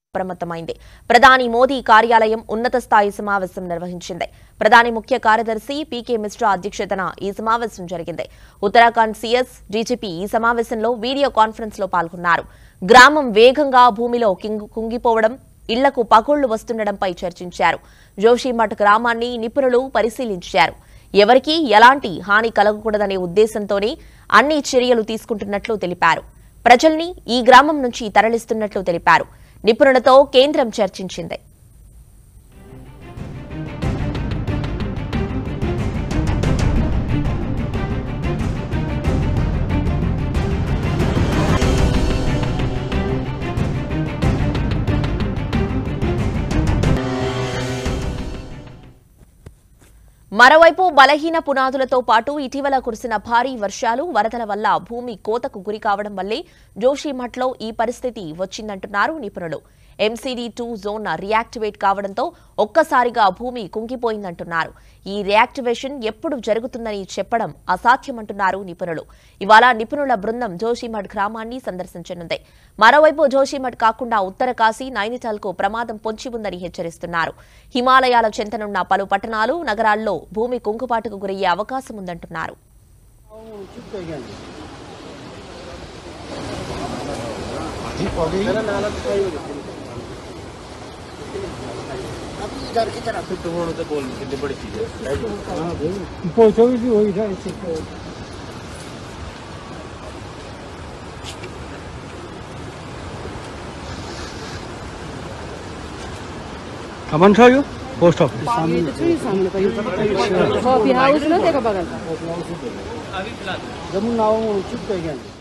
అప్రమత్తమైంది ప్రధాని మోదీ కార్యాలయం ఉన్నత స్థాయి సమావేశం నిర్వహించింది ప్రధాని ముఖ్య కార్యదర్శి పీకే మిశ్రా అధ్యక్షతన ఈ సమావేశం జరిగింది ఉత్తరాఖండ్ సీఎస్ డీజీపీ ఈ సమావేశంలో వీడియో కాన్ఫరెన్స్ లో పాల్గొన్నారు గ్రామం వేగంగా భూమిలో కింగు- కుంగిపోవడం ఇళ్లకు పగుళ్లు వస్తుండడంపై చర్చించారు జోషిమఠ్ గ్రామాన్ని నిపుణులు పరిశీలించారు ఎవరికీ ఎలాంటి హాని కలగకూడదనే ఉద్దేశంతోనే అన్ని చర్యలు తీసుకుంటున్నట్లు తెలిపారు ప్రజల్ని ఈ గ్రామం నుంచి తరలిస్తున్నట్లు తెలిపారు నిపుణులతో కేంద్రం చర్చించింది మరోవైపు బలహీన పునాదులతో పాటు ఇటీవల కురిసిన భారీ వర్షాలు వరదల వల్ల భూమి కోతకు గురి కావడం వల్లే జోషిమఠ్లో ఈ పరిస్థితి వచ్చిందంటున్నారు నిపుణులు ఎంసీడీ టూ జోన్ రియాక్టివేట్ కావడంతో ఒక్కసారిగా భూమి కుంగిపోయిందంటున్నారు ఈ రియాక్టివేషన్ ఎప్పుడు జరుగుతుందని చెప్పడం అసాధ్యమంటున్నారు నిపుణులు ఇవాళ నిపుణుల బృందం జోషిమఠ్ గ్రామాన్ని సందర్శించనుంది మరోవైపు జోషిమఠ్ కాకుండా ఉత్తర కాశీ నైనిటాల్కు ప్రమాదం పొంచి ఉందని హెచ్చరిస్తున్నారు హిమాలయాల చెంతనున్న పలు పట్టణాలు నగరాల్లో భూమి కుంగుపాటుకు గురయ్యే అవకాశం ఉందంటున్నారు फिफ्टी फोर होते बोल कितनी बड़ी चीज है पहुंचोगे भी वही था इससे तो- कमन था यो पोस्ट ऑफिस ये तो फिर सामने पर कॉफी हाउस ना देखो बगल जमुना चुप गए